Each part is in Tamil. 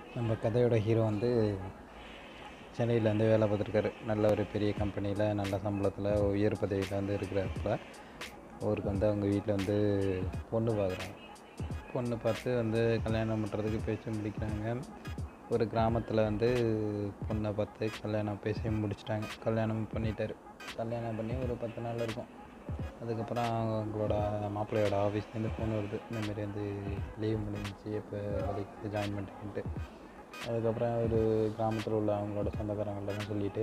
நம்ம கதையோட ஹீரோ வந்து சென்னையில் வந்து வேலை பார்த்துருக்காரு நல்ல ஒரு பெரிய கம்பெனியில் நல்ல சம்பளத்தில் உயர் பதவியில் வந்து இருக்கிறப்ப அவருக்கு வந்து அவங்க வீட்டில் வந்து பொண்ணு பார்க்குறாங்க பொண்ணு பார்த்து வந்து கல்யாணம் பண்ணுறதுக்கு பேச்சு முடிக்கிறாங்க ஒரு கிராமத்தில் வந்து பொண்ணை பார்த்து கல்யாணம் பேசி முடிச்சிட்டாங்க கல்யாணம் பண்ணிட்டாரு கல்யாணம் பண்ணி ஒரு பத்து நாள் இருக்கும் அதுக்கப்புறம் அவங்களோட மாப்பிள்ளையோட ஆஃபீஸ்லேருந்து ஃபோன் வருது இந்தமாரி வந்து லீவ் முடிஞ்சிச்சு இப்போ வேலைக்கு ஜாயின் பண்ணிட்டேன்ட்டு அதுக்கப்புறம் ஒரு கிராமத்தில் உள்ள அவங்களோட சொந்தக்காரங்கள்லாம் சொல்லிவிட்டு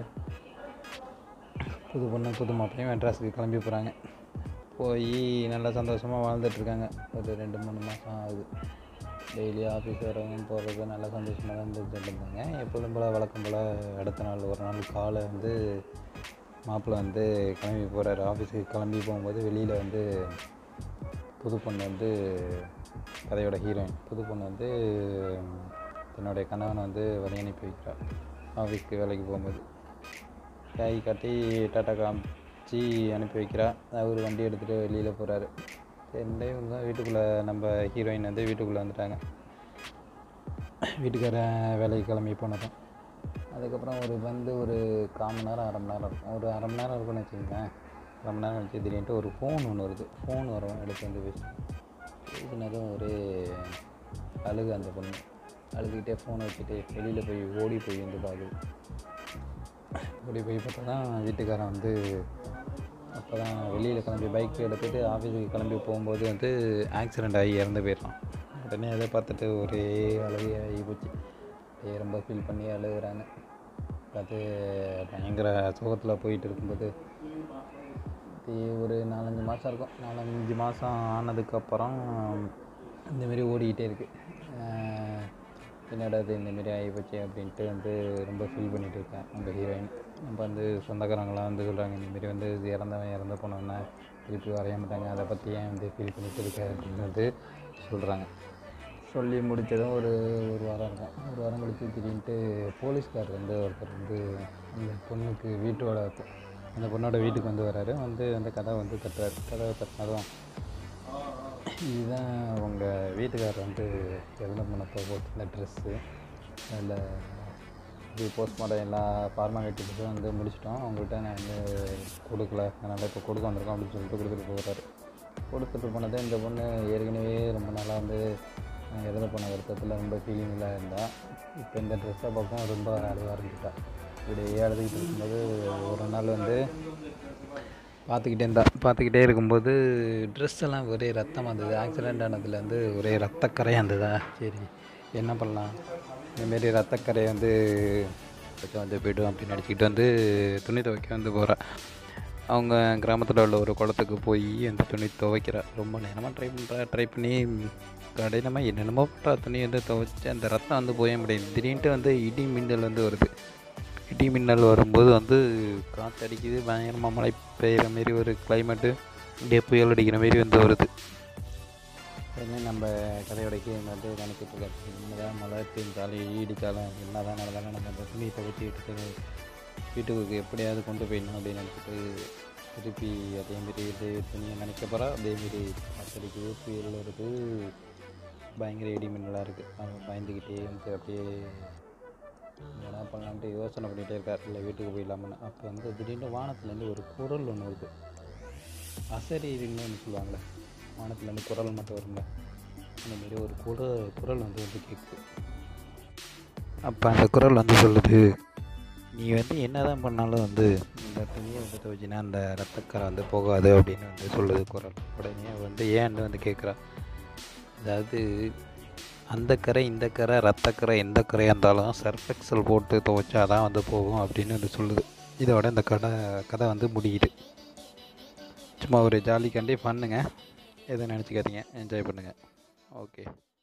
புது பொண்ணு புது மாப்பிள்ளையும் மெட்ராஸுக்கு கிளம்பி போகிறாங்க போய் நல்லா சந்தோஷமாக வாழ்ந்துட்டுருக்காங்க ஒரு ரெண்டு மூணு மாதம் ஆகுது டெய்லி ஆஃபீஸ் வரவங்க போகிறது நல்லா சந்தோஷமாக தான் இருந்துட்டு இருந்தாங்க எப்பொழுதும் போல் வழக்கம் போல் அடுத்த நாள் ஒரு நாள் காலை வந்து மாப்பிள்ளை வந்து கிளம்பி போகிறாரு ஆஃபீஸுக்கு கிளம்பி போகும்போது வெளியில் வந்து புது பொண்ணு வந்து கதையோட ஹீரோயின் புது பொண்ணு வந்து தன்னுடைய கணவனை வந்து வழி அனுப்பி வைக்கிறார் ஆஃபீஸ்க்கு வேலைக்கு போகும்போது கை காட்டி டாட்டா காமிச்சு அனுப்பி வைக்கிறா அவர் வண்டி எடுத்துகிட்டு வெளியில் போகிறாரு ரெண்டே இவங்க வீட்டுக்குள்ளே நம்ம ஹீரோயின் வந்து வீட்டுக்குள்ளே வந்துட்டாங்க வீட்டுக்காரன் வேலைக்கு கிளம்பி போனதும் அதுக்கப்புறம் ஒரு வந்து ஒரு கால் மணி நேரம் அரை மணி நேரம் இருக்கும் ஒரு அரை மணி நேரம் இருக்கும்னு வச்சுக்கோங்களேன் அரை மணி நேரம் கழிச்சு திடீர்னு ஒரு ஃபோன் ஒன்று வருது ஃபோன் வரும் எடுத்து வந்து பேசி பேசினதும் ஒரு அழுகு அந்த பொண்ணு அழுதுகிட்டே ஃபோனை வச்சுட்டு வெளியில் போய் ஓடி போய் வந்து பார்க்குது ஓடி போய் பார்த்தா தான் வீட்டுக்காரன் வந்து அப்போ தான் வெளியில் கிளம்பி பைக் எடுத்துகிட்டு ஆஃபீஸுக்கு கிளம்பி போகும்போது வந்து ஆக்சிடெண்ட் ஆகி இறந்து போயிடலாம் உடனே அதை பார்த்துட்டு ஒரே அழுகை ஆகி போச்சு அப்படியே ரொம்ப ஃபீல் பண்ணி அழுகுறாங்க அது பயங்கர சோகத்தில் போயிட்டு இருக்கும்போது அப்படியே ஒரு நாலஞ்சு மாதம் இருக்கும் நாலஞ்சு மாதம் ஆனதுக்கப்புறம் இந்தமாரி ஓடிக்கிட்டே இருக்குது என்னடா இது இந்தமாரி ஆகிப்போச்சு அப்படின்ட்டு வந்து ரொம்ப ஃபீல் பண்ணிகிட்டு இருக்கேன் நம்ம ஹீரோயின் நம்ம வந்து சொந்தக்காரங்களாம் வந்து சொல்கிறாங்க இந்தமாரி வந்து இது இறந்தவன் இறந்து போனவன திருப்பி வரைய மாட்டாங்க அதை பற்றி ஏன் வந்து ஃபீல் பண்ணிட்டு இருக்க அப்படின்னு வந்து சொல்கிறாங்க சொல்லி முடித்ததும் ஒரு ஒரு வாரம் இருக்கும் ஒரு வாரம் கழிச்சு திடீர்னுட்டு போலீஸ்காரர் வந்து ஒருத்தர் வந்து அந்த பொண்ணுக்கு வீட்டோட அந்த பொண்ணோட வீட்டுக்கு வந்து வராரு வந்து அந்த கதவை வந்து தட்டுறாரு கதவை தட்டினதும் இதுதான் உங்கள் வீட்டுக்காரர் வந்து இறந்து போனப்போ போட்டிருந்த ட்ரெஸ்ஸு அதில் இது போஸ்ட்மார்ட்டம் எல்லா ஃபார்மாலிட்டிஸும் வந்து முடிச்சிட்டோம் அவங்கள்ட்ட நான் வந்து கொடுக்கல அதனால் இப்போ கொடுக்க வந்திருக்கோம் அப்படின்னு சொல்லிட்டு கொடுத்துட்டு போகிறாரு கொடுத்துட்டு போனது இந்த பொண்ணு ஏற்கனவே ரொம்ப நாளாக வந்து இறந்து போன வருத்தத்தில் ரொம்ப ஃபீலிங்கில் இருந்தால் இப்போ இந்த ட்ரெஸ்ஸை பக்கம் ரொம்ப அழுக ஆரம்பிச்சிட்டா இப்படி அழுதுகிட்டு இருக்கும்போது ஒரு நாள் வந்து பார்த்துக்கிட்டே இருந்தா பார்த்துக்கிட்டே இருக்கும்போது ட்ரெஸ் எல்லாம் ஒரே ரத்தமாக இருந்தது ஆக்சிடெண்ட் ஆனதுலேருந்து ஒரே ரத்தக்கரையாக இருந்ததா சரி என்ன பண்ணலாம் இந்தமாரி ரத்தக்கரையை வந்து வச்சு வந்து போய்டும் அப்படின்னு நினச்சிக்கிட்டு வந்து துணி துவைக்க வந்து போகிறா அவங்க கிராமத்தில் உள்ள ஒரு குளத்துக்கு போய் அந்த துணி துவைக்கிறா ரொம்ப நேரமாக ட்ரை பண்ணுறா ட்ரை பண்ணி கடினமாக என்னென்னமோ பண்ணுறா துணி வந்து துவைச்சி அந்த ரத்தம் வந்து போய முடியாது திடீர்னுட்டு வந்து இடி மின்னல் வந்து வருது இடி மின்னல் வரும்போது வந்து காற்று அடிக்குது பயங்கரமாக மழை பெய்கிற மாரி ஒரு கிளைமேட்டு இப்படியே புயல் அடிக்கிற மாரி வந்து வருது உடனே நம்ம கதையோட கீழே வந்து நினைக்கிட்டு இருக்காரு என்னதான் மழை பெய்ஞ்சாலும் ஈடிச்சாலும் என்ன தான் நடந்தாலும் நம்ம அந்த துணியை துவைச்சி எடுத்து வீட்டுக்கு எப்படியாவது கொண்டு போயிடணும் அப்படின்னு நினச்சிட்டு திருப்பி அதேமாரி இது துணியை நினைக்க போகிறா அதேமாரி காற்றடிக்குது புயல் வருது பயங்கர இடி மின்னலாக இருக்குது அவன் பயந்துக்கிட்டே வந்து அப்படியே என்ன பண்ணலான்ட்டு யோசனை பண்ணிகிட்டே இருக்கார் இல்லை வீட்டுக்கு போயிடலாம்னு அப்போ வந்து திடீர்னு வானத்துலேருந்து ஒரு குரல் ஒன்று வருது அசரீரின்னு ஒன்று சொல்லுவாங்கள்ல வானத்துலேருந்து குரல் மட்டும் வரும்ல அந்தமாரி ஒரு குரல் குரல் வந்து வந்து கேட்குது அப்போ அந்த குரல் வந்து சொல்லுது நீ வந்து என்ன தான் பண்ணாலும் வந்து இந்த துணியை வந்து துவச்சினா அந்த ரத்தக்கரை வந்து போகாது அப்படின்னு வந்து சொல்லுது குரல் உடனே வந்து ஏன்னு வந்து கேட்குறா அதாவது அந்த கரை இந்த கரை ரத்தக்கரை எந்த கரையாக இருந்தாலும் சர்ஃபெக்சல் போட்டு துவைச்சா தான் வந்து போகும் அப்படின்னு வந்து சொல்லுது இதோட இந்த கடை கதை வந்து முடியுது சும்மா ஒரு ஜாலிக்காண்டி பண்ணுங்க எதுவும் நினச்சிக்காதீங்க என்ஜாய் பண்ணுங்கள் ஓகே